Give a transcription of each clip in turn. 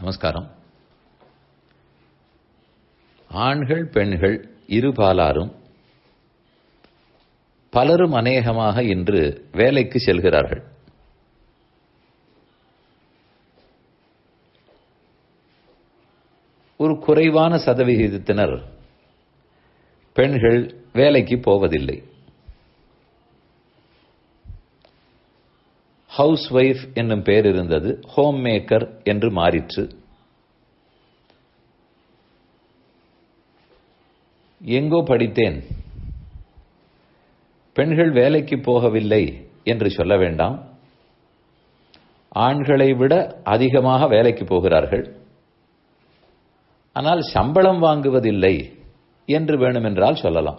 நமஸ்காரம் ஆண்கள் பெண்கள் இருபாலாரும் பலரும் அநேகமாக இன்று வேலைக்கு செல்கிறார்கள் ஒரு குறைவான சதவிகிதத்தினர் பெண்கள் வேலைக்கு போவதில்லை ஹவுஸ் ஒய்ஃப் என்னும் பெயர் இருந்தது ஹோம் மேக்கர் என்று மாறிற்று எங்கோ படித்தேன் பெண்கள் வேலைக்கு போகவில்லை என்று சொல்ல வேண்டாம் ஆண்களை விட அதிகமாக வேலைக்கு போகிறார்கள் ஆனால் சம்பளம் வாங்குவதில்லை என்று வேணுமென்றால் சொல்லலாம்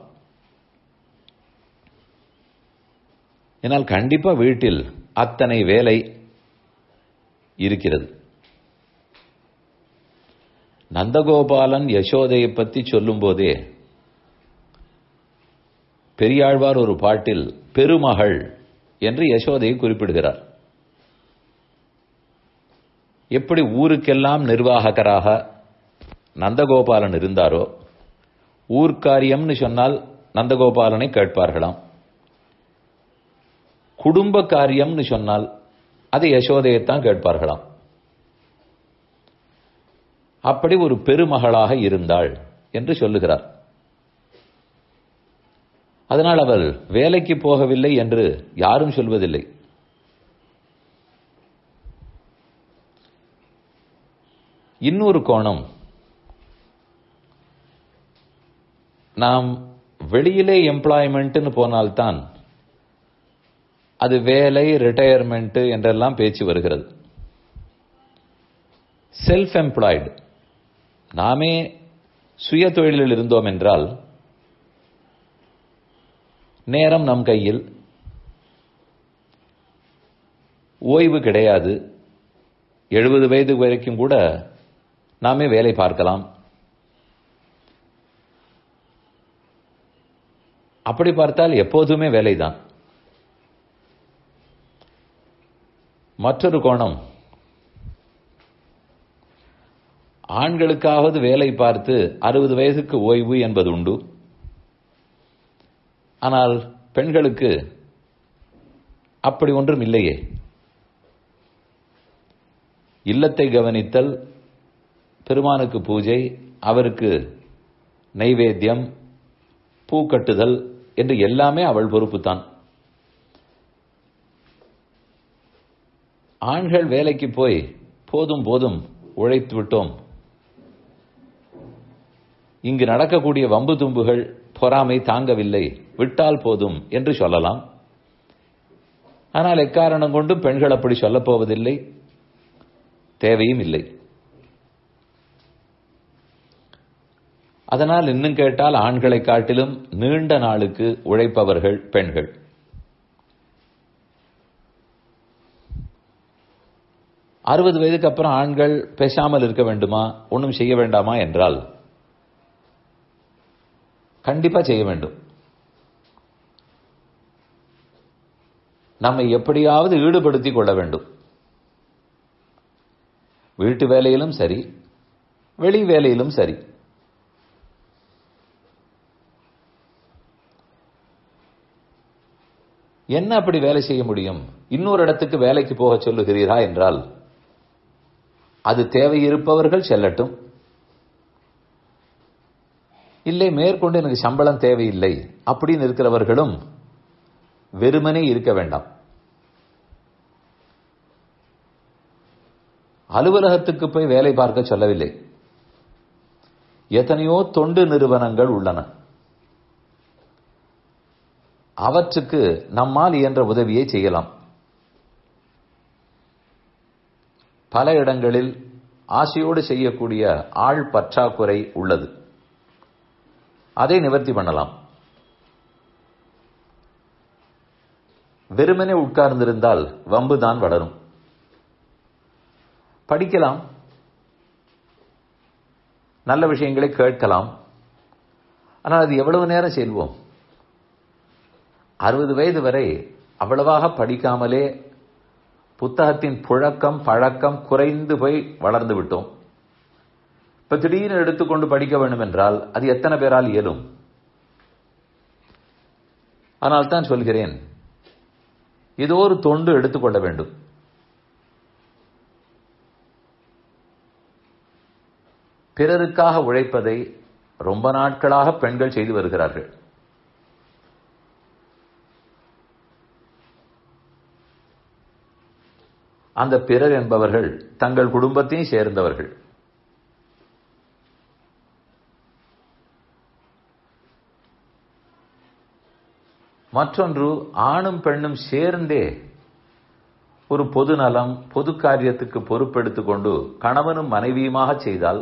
என்னால் கண்டிப்பா வீட்டில் அத்தனை வேலை இருக்கிறது நந்தகோபாலன் யசோதையை பற்றி சொல்லும் போதே பெரியாழ்வார் ஒரு பாட்டில் பெருமகள் என்று யசோதையை குறிப்பிடுகிறார் எப்படி ஊருக்கெல்லாம் நிர்வாககராக நந்தகோபாலன் இருந்தாரோ ஊர்க்காரியம்னு சொன்னால் நந்தகோபாலனை கேட்பார்களாம் குடும்ப காரியம்னு சொன்னால் அது யசோதையைத்தான் கேட்பார்களாம் அப்படி ஒரு பெருமகளாக இருந்தாள் என்று சொல்லுகிறார் அதனால் அவள் வேலைக்கு போகவில்லை என்று யாரும் சொல்வதில்லை இன்னொரு கோணம் நாம் வெளியிலே எம்ப்ளாய்மெண்ட்னு போனால்தான் அது வேலை ரிட்டையர்மெண்ட் என்றெல்லாம் பேச்சு வருகிறது செல்ஃப் எம்ப்ளாய்டு நாமே சுய தொழிலில் இருந்தோம் என்றால் நேரம் நம் கையில் ஓய்வு கிடையாது எழுபது வயது வரைக்கும் கூட நாமே வேலை பார்க்கலாம் அப்படி பார்த்தால் எப்போதுமே வேலைதான் மற்றொரு கோணம் ஆண்களுக்காவது வேலை பார்த்து அறுபது வயதுக்கு ஓய்வு என்பது உண்டு ஆனால் பெண்களுக்கு அப்படி ஒன்றும் இல்லையே இல்லத்தை கவனித்தல் பெருமானுக்கு பூஜை அவருக்கு நைவேத்தியம் பூ கட்டுதல் என்று எல்லாமே அவள் பொறுப்புத்தான் ஆண்கள் வேலைக்கு போய் போதும் போதும் உழைத்து விட்டோம் இங்கு நடக்கக்கூடிய வம்பு தும்புகள் பொறாமை தாங்கவில்லை விட்டால் போதும் என்று சொல்லலாம் ஆனால் எக்காரணம் கொண்டு பெண்கள் அப்படி சொல்லப் போவதில்லை தேவையும் இல்லை அதனால் இன்னும் கேட்டால் ஆண்களை காட்டிலும் நீண்ட நாளுக்கு உழைப்பவர்கள் பெண்கள் அறுபது வயதுக்கு அப்புறம் ஆண்கள் பேசாமல் இருக்க வேண்டுமா ஒன்றும் செய்ய வேண்டாமா என்றால் கண்டிப்பா செய்ய வேண்டும் நம்மை எப்படியாவது ஈடுபடுத்திக் கொள்ள வேண்டும் வீட்டு வேலையிலும் சரி வெளி வேலையிலும் சரி என்ன அப்படி வேலை செய்ய முடியும் இன்னொரு இடத்துக்கு வேலைக்கு போக சொல்லுகிறீரா என்றால் அது தேவை இருப்பவர்கள் செல்லட்டும் இல்லை மேற்கொண்டு எனக்கு சம்பளம் தேவையில்லை அப்படின்னு இருக்கிறவர்களும் வெறுமனே இருக்க வேண்டாம் அலுவலகத்துக்கு போய் வேலை பார்க்க சொல்லவில்லை எத்தனையோ தொண்டு நிறுவனங்கள் உள்ளன அவற்றுக்கு நம்மால் இயன்ற உதவியை செய்யலாம் பல இடங்களில் ஆசையோடு செய்யக்கூடிய ஆள் பற்றாக்குறை உள்ளது அதை நிவர்த்தி பண்ணலாம் வெறுமனே உட்கார்ந்திருந்தால் வம்பு தான் வளரும் படிக்கலாம் நல்ல விஷயங்களை கேட்கலாம் ஆனால் அது எவ்வளவு நேரம் செல்வோம் அறுபது வயது வரை அவ்வளவாக படிக்காமலே புத்தகத்தின் புழக்கம் பழக்கம் குறைந்து போய் வளர்ந்து விட்டோம் இப்ப திடீர்னு எடுத்துக்கொண்டு படிக்க வேண்டும் என்றால் அது எத்தனை பேரால் இயலும் ஆனால் தான் சொல்கிறேன் ஏதோ ஒரு தொண்டு எடுத்துக்கொள்ள வேண்டும் பிறருக்காக உழைப்பதை ரொம்ப நாட்களாக பெண்கள் செய்து வருகிறார்கள் அந்த பிறர் என்பவர்கள் தங்கள் குடும்பத்தையும் சேர்ந்தவர்கள் மற்றொன்று ஆணும் பெண்ணும் சேர்ந்தே ஒரு பொது நலம் பொது காரியத்துக்கு பொறுப்பெடுத்துக் கொண்டு கணவனும் மனைவியுமாக செய்தால்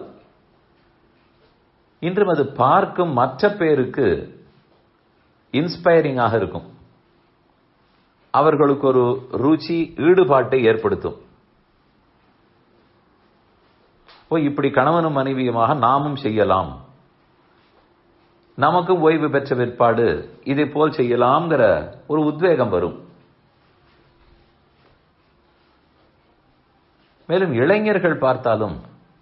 இன்றும் அது பார்க்கும் மற்ற பேருக்கு இன்ஸ்பைரிங்காக இருக்கும் அவர்களுக்கு ஒரு ருச்சி ஈடுபாட்டை ஏற்படுத்தும் ஓ இப்படி கணவனும் மனைவியுமாக நாமும் செய்யலாம் நமக்கும் ஓய்வு பெற்ற பிற்பாடு இதை போல் செய்யலாம்ங்கிற ஒரு உத்வேகம் வரும் மேலும் இளைஞர்கள் பார்த்தாலும்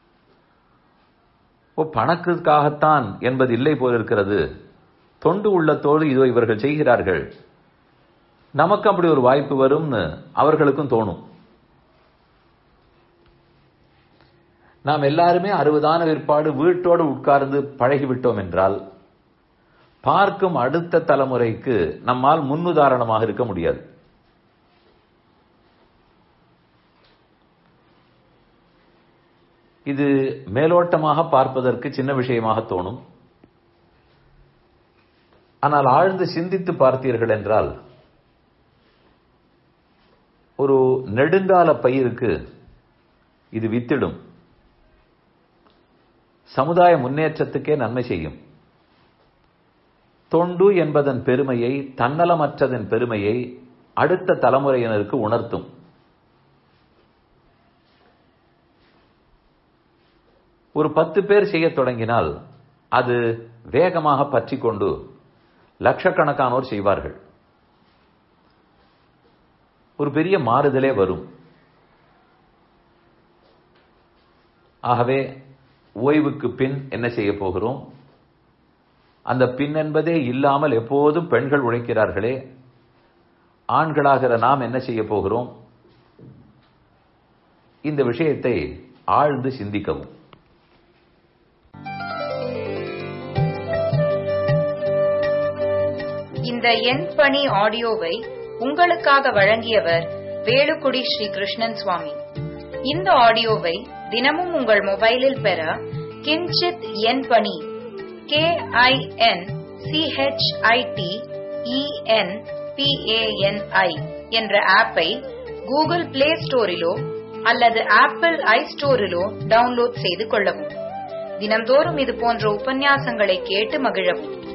ஓ பணக்குக்காகத்தான் என்பது இல்லை போல் இருக்கிறது தொண்டு உள்ளத்தோடு இதோ இவர்கள் செய்கிறார்கள் நமக்கு அப்படி ஒரு வாய்ப்பு வரும்னு அவர்களுக்கும் தோணும் நாம் எல்லாருமே அறுபதான விற்பாடு வீட்டோடு உட்கார்ந்து பழகிவிட்டோம் என்றால் பார்க்கும் அடுத்த தலைமுறைக்கு நம்மால் முன்னுதாரணமாக இருக்க முடியாது இது மேலோட்டமாக பார்ப்பதற்கு சின்ன விஷயமாக தோணும் ஆனால் ஆழ்ந்து சிந்தித்து பார்த்தீர்கள் என்றால் ஒரு நெடுங்கால பயிருக்கு இது வித்திடும் சமுதாய முன்னேற்றத்துக்கே நன்மை செய்யும் தொண்டு என்பதன் பெருமையை தன்னலமற்றதன் பெருமையை அடுத்த தலைமுறையினருக்கு உணர்த்தும் ஒரு பத்து பேர் செய்ய தொடங்கினால் அது வேகமாக பற்றி கொண்டு லட்சக்கணக்கானோர் செய்வார்கள் ஒரு பெரிய மாறுதலே வரும் ஆகவே ஓய்வுக்கு பின் என்ன செய்ய போகிறோம் அந்த பின் என்பதே இல்லாமல் எப்போதும் பெண்கள் உழைக்கிறார்களே ஆண்களாகிற நாம் என்ன செய்ய போகிறோம் இந்த விஷயத்தை ஆழ்ந்து சிந்திக்கவும் இந்த எண் பணி ஆடியோவை உங்களுக்காக வழங்கியவர் வேலுக்குடி ஸ்ரீ கிருஷ்ணன் சுவாமி இந்த ஆடியோவை தினமும் உங்கள் மொபைலில் பெற கிஞ்சித் எண் பணி கே ஐ என் சிஹெச்ஐடி இஎன் பிஏஎன்ஐ என்ற ஆப்பை கூகுள் பிளே ஸ்டோரிலோ அல்லது ஆப்பிள் ஐ ஸ்டோரிலோ டவுன்லோட் செய்து கொள்ளவும் தினம்தோறும் இது போன்ற உபன்யாசங்களை கேட்டு மகிழவும்